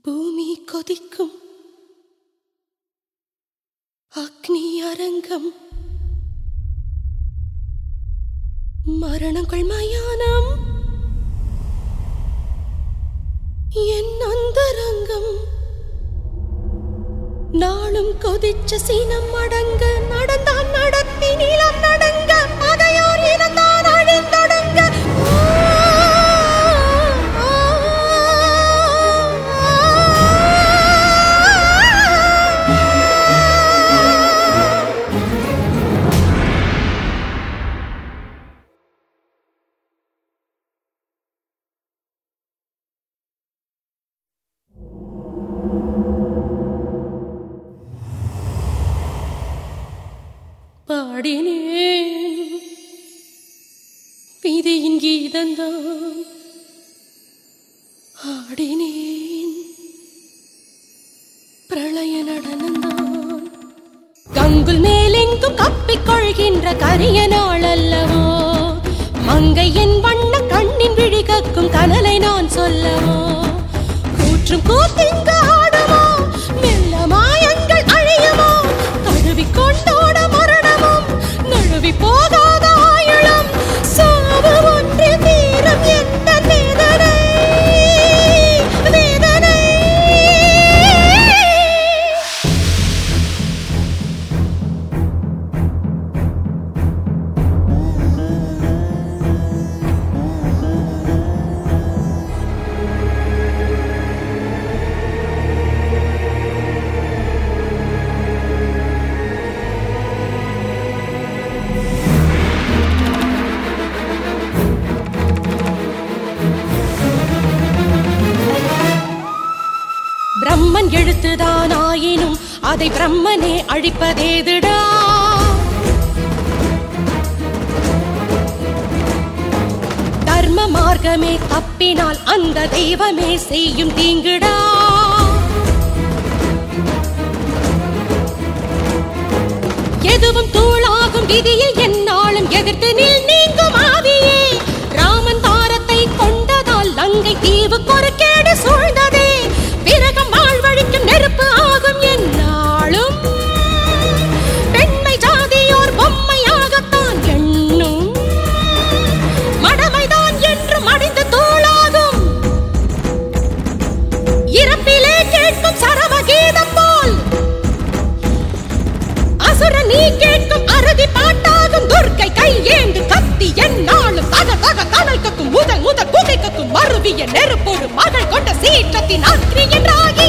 பூமி கொதிக்கும் அக்னி அரங்கம் மரணங்கள் மயானம் என் அந்தரங்கம் நாளும் கொதிச்ச சீனம் அடங்க நடந்தான் நடத்தி நீளம் நடங்க பகையோர் இனந்தான் அழிந்தொடங்க பாடினேன் விதியின் கீதந்தான் ஆடினேன் பிரளய நடனந்தான் கங்குல் மேலெங்கும் கப்பிக் கொள்கின்ற கரிய நாள் அல்லவோ மங்கை என் வண்ண கண்ணின் விழி கக்கும் கனலை நான் சொல்லவோ கூற்றும் கூத்திங்கு ஆடுமோ மெல்ல மாயங்கள் அழியுமோ தழுவி கொண்டோட மரணமும் நழுவி போகாத ஆயுளம் சாவு ஒன்று தீரம் எந்த வேதனை வேதனை பிரம்மன் எழுத்துதான் ஆயினும் அதை பிரம்மனே அழிப்பதேதுடா தர்ம மார்க்கமே தப்பினால் அந்த தெய்வமே செய்யும் தீங்குடா எதுவும் தூளாகும் விதியில் என்னாலும் எதிர்த்து நில் நீங்கும் ஆவியே ராமன் தாரத்தை கொண்டதால் லங்கை தீவு கொறுக்கேடு சூழ்ந்ததே விரகம் வாழ்வழிக்கும் நெருப்பு ஆகும் என்னாலும் பெண்மை ஜாதியோர் பொம்மையாகத்தான் எண்ணும் மடமைதான் என்றும் அடிந்து தூளாகும் இறப்பிலே கேட்கும் சரவ கீதம் போல் அசுர நீ கேட்கும் அறுதி பாட்டாகும் துர்க்கை கை ஏந்து கத்தி என்னாலும் தக தக தனல் கக்கும் முதல் முதல் புகை கக்கும் மறுவிய நெருப்போடு மகள் கொண்ட சீற்றத்தின் அக்னி என்றாகி